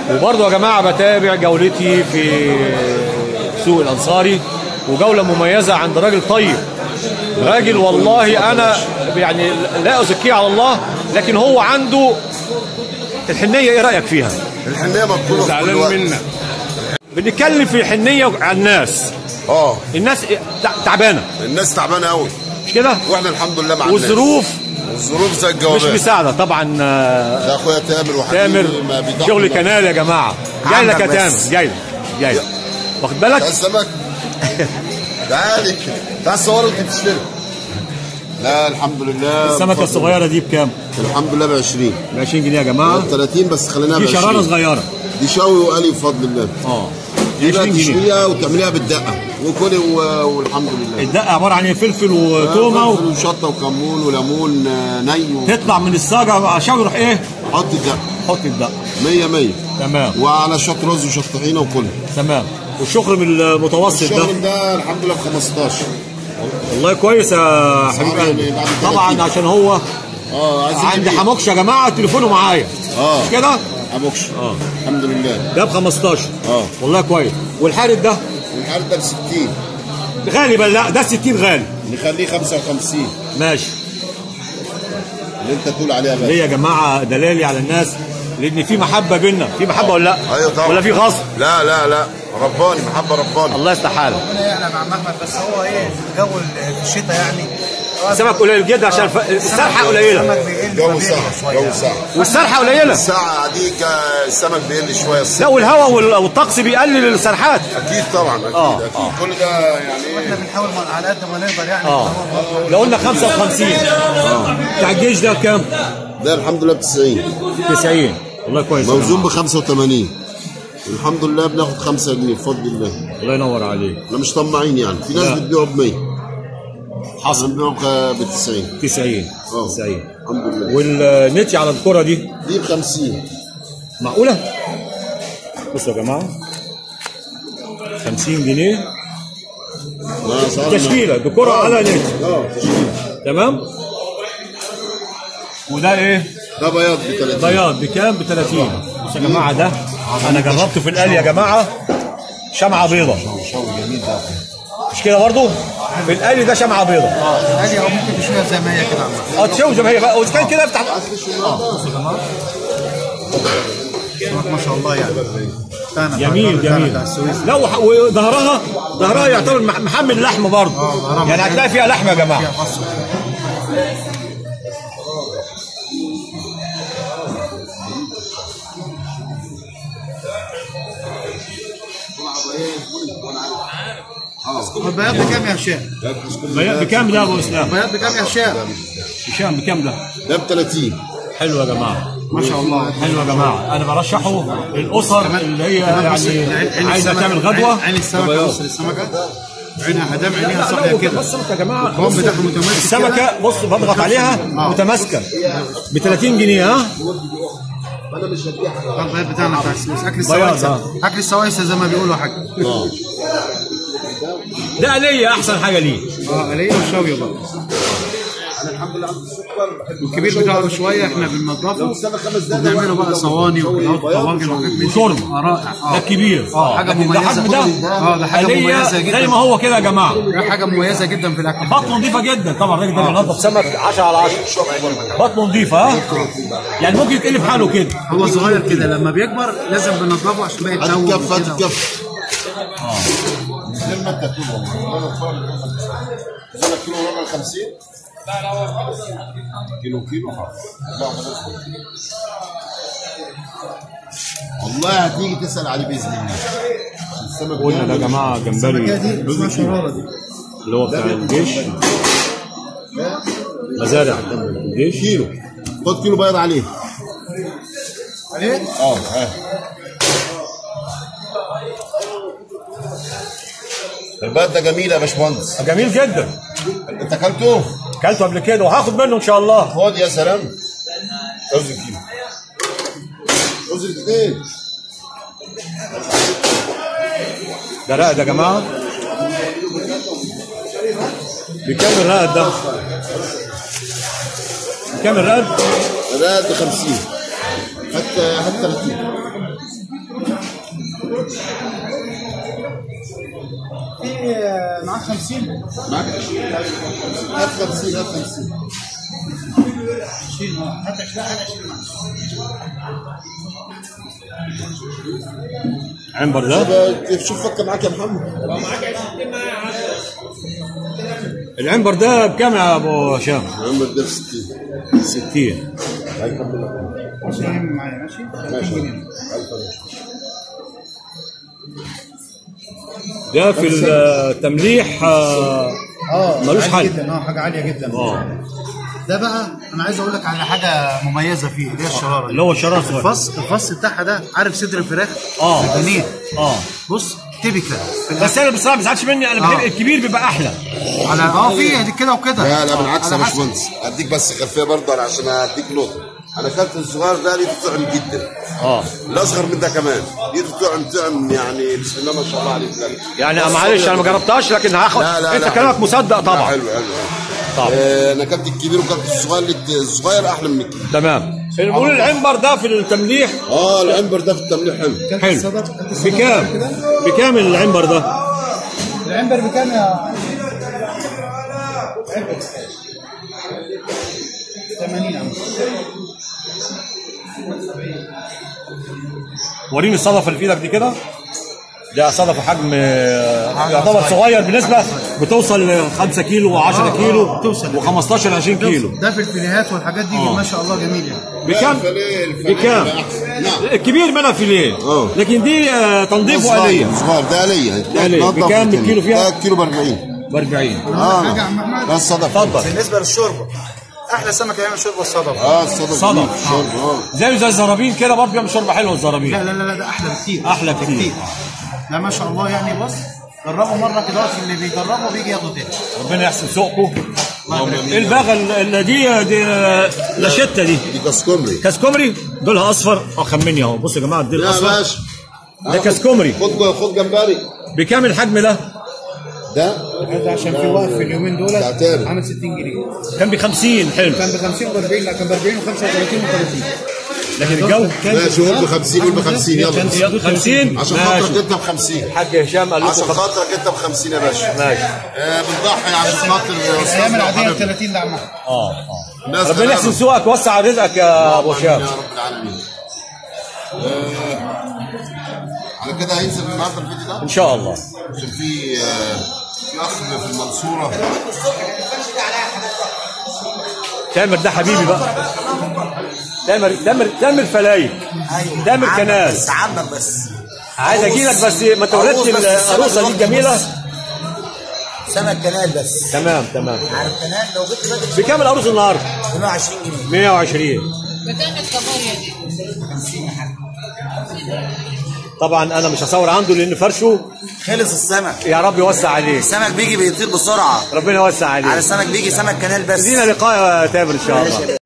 وبرضه يا جماعه بتابع جولتي في سوق الانصاري وجوله مميزه عند راجل طيب راجل والله انا يعني لا ازكيه على الله لكن هو عنده الحنيه ايه رايك فيها؟ الحنيه مطلوبه في كل زعلان وقت منك بنتكلم في الحنيه على الناس اه الناس تع- تعبانه الناس تعبانه قوي مش كده؟ واحنا الحمد لله مع الناس والظروف والظروف زي مش الجوابات مساعده طبعا آه، ده اخويا تامر وحبيبي تامر ما بيضحوا شغل منه. كنال يا جماعه جاي لك يا عندك تامر بس. جاي لك جاي لك واخد بالك؟ ده السمك تعالي تعال صور انت بتشتري لا الحمد لله السمكه بفضل الصغيره دي بكام؟ الله. الحمد لله ب 20 ب 20 جنيه يا جماعه 30 بس خليناها ب دي 20 شراره صغيره دي شوي وقلي بفضل الله اه دي بقى 20 جنيه تشويها وتعمليها بالدقه وكلي و- والحمد لله الدقه عباره عن إيه؟ فلفل وتومه فلفل وشطه وكمون وليمون آه، ني تطلع من الصاجه عشان يروح ايه؟ وحط الدقه حط الدقه 100 100 تمام وعلى شط رز وشط طحينه وكله تمام والشخر المتوسط ده الشغل ده الحمد لله ب 15 والله كويس يا حبيب يعني قلبي بعد طبعا 30. عشان هو اه عايزين عند نجيب. حموكش يا جماعه تليفونه معايا اه مش كده؟ ابوكش اه الحمد لله ده ب 15 اه والله كويس والحارس ده والحال ده ب 60 غالي بل لا ده 60 غالي نخليه 55 ماشي اللي انت تقول عليها بقى ليه يا جماعه دلالي على الناس لان في محبه بينا في محبه ولا لا ايوه طبعا ولا في غصب لا لا لا رباني محبه رباني الله يصلح حالك ربنا يعلم عم احمد بس هو ايه الجو في الشتاء يعني السمك قليل جدا عشان الف... السرحه قليله السمك بيقل جو فبيغلى ساعه شوية جو ساعه والسرحه قليله الساعه دي كا- السمك بيقل شويه الصيف لا والهواء وال- والطقس بيقلل السرحات اكيد طبعا اكيد آه، اكيد كل ده يعني احنا ايه بنحاول ما- على قد ما نقدر يعني اه لو قلنا 55 بتاع الجيش ده بكام؟ ده الحمد لله ب 90 90 والله كويس يا موزون جماعة. ب 85 الحمد لله بناخد 5 جنيه بفضل الله الله ينور عليك احنا مش طماعين يعني في ناس لا. بتبيعه ب 100 احنا حصل بنبيعه ب 90 90 اه 90 الحمد لله والنتي على الكرة دي دي ب 50 معقولة؟ بصوا يا جماعة 50 جنيه ما أسعارنا- تشكيلة بكرة على نت اه تشكيله تمام؟ وده ايه؟ ده بياض ب 30 بياض بكام؟ ب 30 بصوا يا جماعة ده أنا جربته في القلي يا جماعة شمعة بيضة شوي جميل ده مش كده برضو؟ في القلي ده شمعة بيضة عادي او ممكن تشويها زي ما هي كده عم أحمد. اه تشوي زي ما هي بقى وإذا كان كده افتح السمك ما شاء الله يعني بتاعنا بتاع جميل البلد بتاعنا جميل بتاع السويس لا وح- وظهرها ظهرها يعتبر مح- محمل لحم برضه اه، ظهرها يعني محمل. هتلاقي فيها لحم يا فيها جماعه فص البياض بكام يا هشام؟ بكام ده يا ابو اسلام؟ البياض بكام يا هشام؟ هشام بكام ده؟ ده ب 30 حلو يا جماعه ما شاء الله حلو يا جماعه انا برشحه للاسر اللي هي يعني عايزه تعمل غدوه عين السمكه بص للسمكه عينها هدام عينيها صاحيه كده بص يا جماعه القوام بتاعها متماسك كده. السمكه بص بضغط عليها متماسكه ب 30 جنيه ها ده البياض بتاعنا بتاع السويس اكل بياض، السويسه اكل السويسه زي ما بيقولوا حاجه اه ده ليا احسن حاجه ليه اه قليل وشاويه برضه الكبير بتاعه شويه احنا بننضفه وبنعمله بقى صواني وكده طواجن وحاجات من دي. وشوربه. آه، رائع ده اه الكبير اه حاجه لكن ده مميزه حجم ده اه ده حاجه آلية مميزه زي جدا ما هو كده يا جماعه ده حاجه مميزه جدا في الاكل بطنه نظيفه جدا طبعا الراجل ده بينظف سمك 10 على 10 بطنه نظيفه ها يعني ممكن يتقلب حاله كده هو صغير كده لما بيكبر لازم بننضفه عشان ما هات يتلون الكف هات وكده. الكف زي ما انت تقول والله زي ما كيلو وربع ال 50 كيلو كيلو خلاص لا بلاش والله هتيجي تسال عليه باذن الله السمك قلنا ده يا جماعه السمكه جمبري دي اسمها شراره دي اللي هو بتاع الجيش مزارع الجيش كيلو خد كيلو بيض عليه عليه اه ها البيض ده جميل يا باشمهندس جميل جدا انت اكلته؟ كلته قبل كده وهاخد منه ان شاء الله خد يا سلام اوزن كيلو اوزن كتير ده رائد يا جماعه بكام الرائد ده؟ بكام الرائد؟ ده ب 50 حتى حتى 30 في معاك 50 معاك هات 50 هات 50 هات 20 هات 20 معاك عنبر ده طب كيف شوف فكر معاك يا محمد العنبر ده بكام يا ابو هشام عمر ده 60 60 هيكمل لك ماشي معايا ماشي ماشي ده في التمليح آه، اه ملوش عالي حل. جدا اه حاجه عاليه جدا اه ده بقى انا عايز اقول لك على حاجه مميزه فيه اللي هي الشراره دي. اللي هو الشراره صغير. الفص الفص بتاعها ده عارف صدر الفراخ آه. البانيه اه بص تيبيكال في بس انا بصراحه ما بزعلش مني انا آه. بحب الكبير بيبقى احلى على اه في دي كده وكده لا لا بالعكس يا على حسب. باشمهندس اديك بس خلفيه برضه أنا عشان اديك نقطه انا اكلت الصغير ده ليه طعم جدا اه الاصغر من ده كمان ليه طعم طعم يعني بسم الله ما شاء الله عليك يعني معلش انا ما جربتهاش لكن هاخد لا لا انت لا كلامك حلو. مصدق لا، طبعا حلو حلو طبعا آه، انا اكلت الكبير وكلت الصغير الصغير احلى من الكبير تمام بنقول العنبر ده في التمليح اه العنبر ده في التمليح حلو كلت حلو الصدف كلت الصدف بكام كده بكام العنبر ده العنبر بكام يا عنبر 80 يا عم وريني الصدفه اللي في ايدك دي كده ده صدفه حجم آه، يعتبر صغير بالنسبه بتوصل ل 5 كيلو و10 آه، كيلو بتوصل. و15 20 كيلو ده في الفيليهات والحاجات دي آه. ما شاء الله جميل يعني بكام الفليه- الفليه بكام ده أحسن. نعم الكبير منها فيليه آه. لكن دي آه، تنظيف صغير وآلية صغير ده آلية آلية. يتنضف بكام ويتنضف. الكيلو فيها؟ ده كيلو ب 40 ب 40 اه حاجة يا عم أحمد؟ ده الصدف اتفضل بالنسبه للشوربه احلى سمك يعمل شوربه الصدف اه الصدف صدف. دي، شرب اه زيه زي الزرابين كده برضه بيعمل شوربه حلوه الزرابين لا لا لا لا ده احلى بكتير احلى كتير لا ما شاء الله يعني بص جربوا مره كده اللي بيجربوا بيجي ياخدوا تاني ربنا يحسن سوقكم اللهم آمين. ايه الباغه اللي دي دي لاشته دي دي كاسكومري كاسكومري دولها اصفر اه خمني اهو بصوا يا جماعه دي لا الاصفر ماشي ده كاسكومري خد خد جمبري بكام الحجم ده؟ ده ده عشان في وقف في اليومين دول ده تاني. عامل 60 جنيه كان ب 50 حلو كان ب 50 و 40 لا كان ب 40 و 35 و 30 لكن الجو ماشي قول ب 50 قول ب 50 يلا 50 عشان ماشي خاطرك انت ب 50 الحاج هشام قال عشان لكم خاطرك انت ب 50 يا باشا ماشي آه بنضحي عشان خاطر الايام العاديه ب حبيبنا. 30 دعمها اه الناس اه ربنا يحسن غلابة. سوقك وسع رزقك يا ابو اللهم آمين هشام يا رب العالمين آه، على كده هينزل النهارده الفيديو ده ان شاء الله عشان في آه، في اخ في المنصوره تامر ده حبيبي بقى تامر تامر تامر فلايك تامر كناز عمك بس عايز اجي لك بس ما تولدش عروس بس العروسه دي السمك الجميله سمك كنال بس تمام تمام عارف كنال لو جبت بدري بكام العروس النهارده 120 جنيه 120 بكام الكابوريا دي؟ طبعا انا مش هصور عنده لان فرشه خلص السمك يا رب يوسع عليه السمك بيجي بيطير بسرعه ربنا يوسع على عليه السمك بيجي سمك كنال بس لينا لقاء يا تامر ان شاء الله